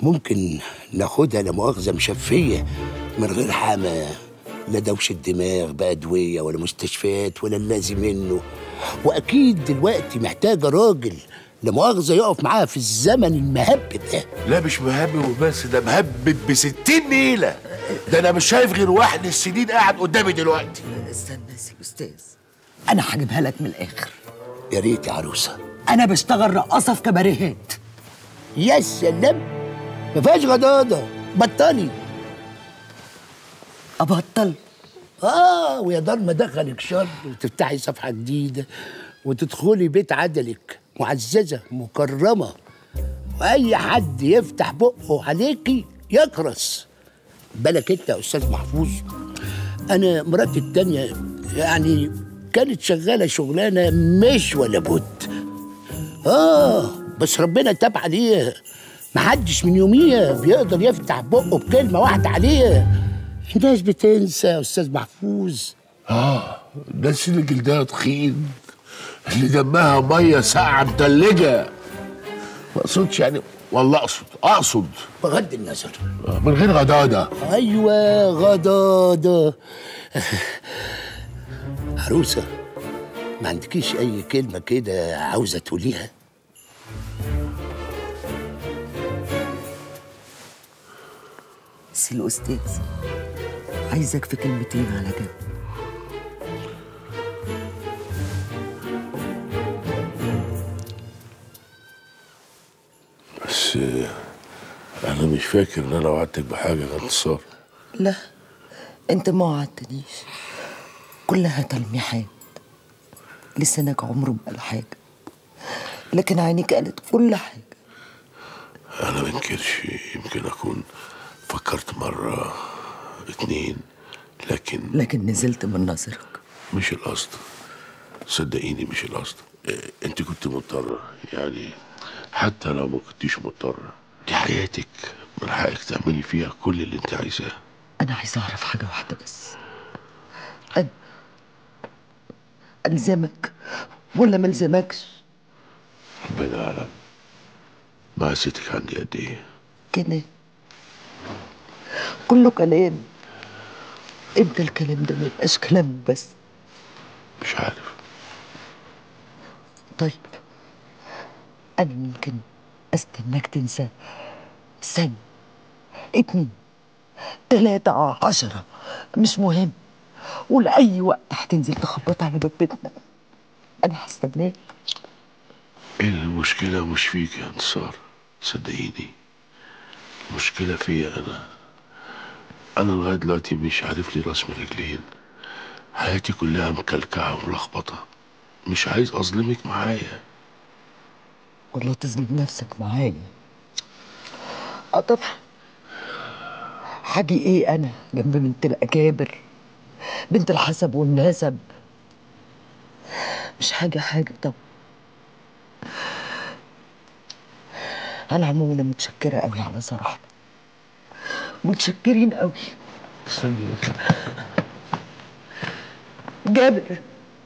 ممكن ناخدها لا مؤاخذه مشفيه من غير حما لا دوشه دماغ بادويه ولا مستشفيات ولا اللازم منه واكيد دلوقتي محتاجه راجل لا مؤاخذه يقف معاها في الزمن المهبب ده لا مش مهبب وبس ده مهبب بستين نيلة ده أنا مش شايف غير واحد السنين قاعد قدامي دلوقتي استنى يا استاذ انا هجيبها لك من الاخر يا ريت يا عروسه انا بشتغل رقاصه في كباريهات يا سلام ما فيهاش غضاضه بطلي ابطل اه ويا دار ما دخلك شر وتفتحي صفحه جديده وتدخلي بيت عدلك معززه مكرمه واي حد يفتح بقه عليكي يكرس بالك انت يا استاذ محفوظ انا مراتي التانية يعني كانت شغاله شغلانه مش ولا بد اه بس ربنا تاب عليها محدش من يوميها بيقدر يفتح بقه بكلمه واحده عليها الناس بتنسى يا استاذ محفوظ آه الناس اللي جلدها تخين اللي دمها مية ساقعة متلجة ما أقصدش يعني والله أقصد أقصد بغض النظر من غير غدادة ايوه غضاضه عروسه ما عندكيش اي كلمه كده عاوزه تقوليها بس الاستاذ عايزك في كلمتين على جنب بس آه، أنا مش فاكر إن أنا وعدتك بحاجة يا انتصار لا انت ما وعدتنيش كلها تلميحات لسانك عمره ما قال حاجه لكن عينيك قالت كل حاجه أنا ما انكرش يمكن أكون فكرت مرة اتنين لكن لكن نزلت من نظرك مش القصد صدقيني مش القصد إيه، انت كنت مضطرة يعني حتى لو ما كنتيش مضطرة دي حياتك من حقك تعملي فيها كل اللي انت عايزاه انا عايزه اعرف حاجه واحده بس أنا الزمك ولا ما الزمكش ربنا يعلم مقاسيتك عندي قد ايه كلام كله كلام امتى الكلام ده ما يبقاش كلام بس مش عارف طيب انا ممكن استناك تنسى سنة اتنين تلاتة عشرة مش مهم ولأي وقت هتنزل تخبط على باب بيتنا أنا هستناك ايه المشكلة مش فيك يا انتصار صدقيني المشكلة فيا انا انا لغاية دلوقتي مش عارف لي راس من رجلين حياتي كلها مكلكعة وملخبطة مش عايز اظلمك معايا والله تظلم نفسك معايا اه طبعا حاجة ايه انا جنب بنت الاكابر بنت الحسب والنسب مش حاجة حاجة طبعا انا عموما متشكرة قوي على صراحة متشكرين قوي جابر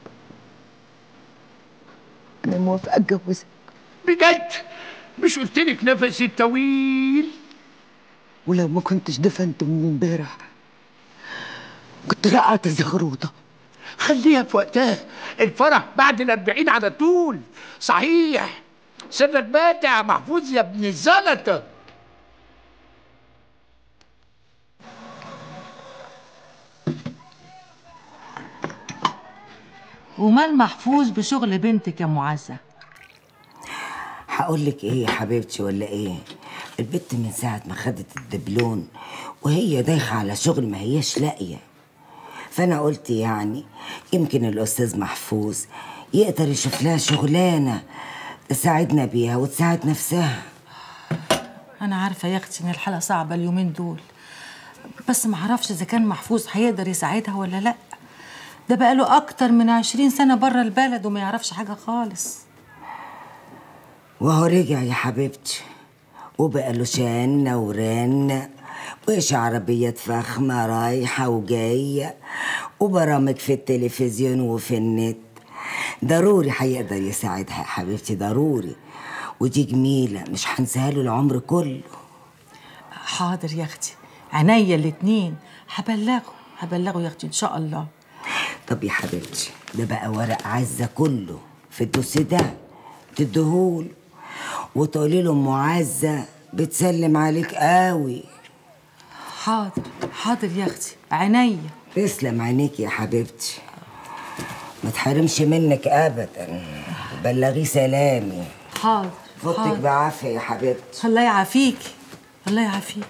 انا موافقة اتجوزك بجد مش قلت لك نفسي طويل ولو ما كنتش دفنت من امبارح كنت رقعت زغروطه خليها في وقتها الفرح بعد الأربعين على طول صحيح سرك باتع محفوظ يا ابن الزلطة ومال محفوظ بشغل بنتك يا معزة هقول لك ايه يا حبيبتي ولا ايه البت من ساعة ما خدت الدبلون وهي دايخة على شغل ما هياش لاقية فأنا قلت يعني يمكن الأستاذ محفوظ يقدر يشوف لها شغلانة تساعدنا بيها وتساعد نفسها أنا عارفة يا أختي إن الحالة صعبة اليومين دول بس معرفش إذا كان محفوظ هيقدر يساعدها ولا لأ ده بقاله أكتر من عشرين سنة بره البلد وما يعرفش حاجة خالص وهو رجع يا حبيبتي وبقى له شان ورن وإيش عربيات فخمة رايحة وجاية وبرامج في التلفزيون وفي النت ضروري هيقدر يساعدها يا حبيبتي ضروري ودي جميلة مش هنساها له العمر كله حاضر يا اختي عينيا الاتنين هبلغه هبلغه يا اختي ان شاء الله طب يا حبيبتي ده بقى ورق عزة كله في الدوسيه ده تديهوله وتقولي له ام عزة بتسلم عليك قوي حاضر حاضر يا اختي عينيا تسلم عينيك يا حبيبتي ما تحرمش منك ابدا بلغيه سلامي حاضر فوتك حاضر بعافيه يا حبيبتي الله يعافيكي الله يعافيكي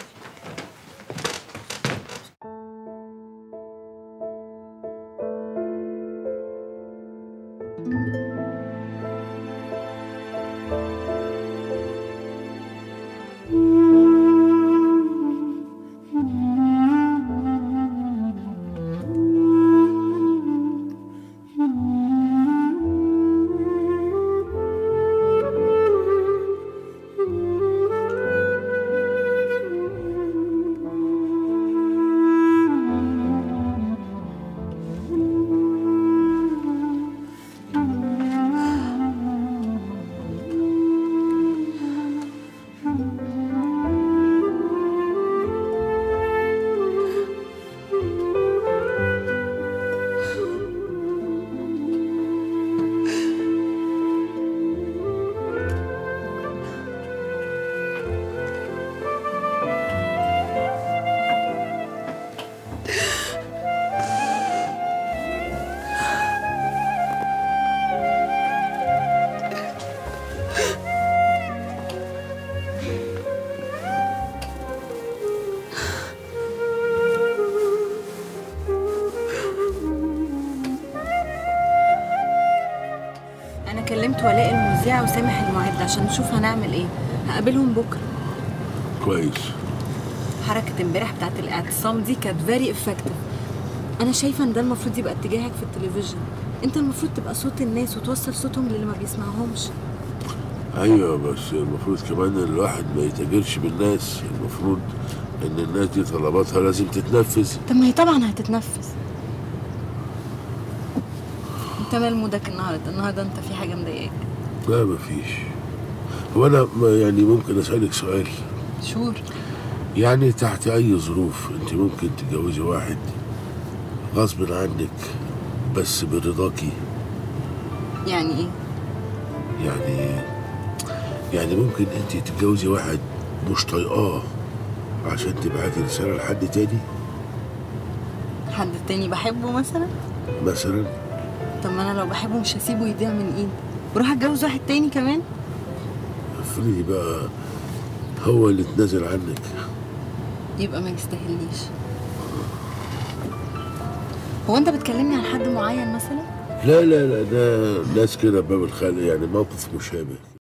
انا كلمت ولاء المذيع وسامح المعد عشان نشوف هنعمل ايه هقابلهم بكره كويس حركه امبارح بتاعت الاعتصام دي كانت فيري افكتيف انا شايفه ان ده المفروض يبقى اتجاهك في التلفزيون انت المفروض تبقى صوت الناس وتوصل صوتهم للي ما بيسمعهمش ايوه بس المفروض كمان الواحد ما يتاجرش بالناس المفروض ان الناس دي طلباتها لازم تتنفذ طب ما هي طبعا هتتنفذ انت مال مودك النهارده النهارده انت في حاجه مضايقاك لا مفيش هو انا ما- يعني ممكن اسالك سؤال شور يعني تحت اي ظروف انت ممكن تتجوزي واحد غصب عنك بس برضاكي يعني ايه يعني يعني ممكن انت تتجوزي واحد مش طايقاه عشان تبعتي رساله لحد تاني حد تاني بحبه مثلا مثلا طب ما انا لو بحبه مش هسيبه يضيع من ايدي واروح اتجوز واحد تاني كمان افرضي بقى هو اللي اتنازل عنك يبقى ما يستاهلنيش هو انت بتكلمني عن حد معين مثلا لا لا لا ده ناس كده باب الخلق يعني موقف مشابه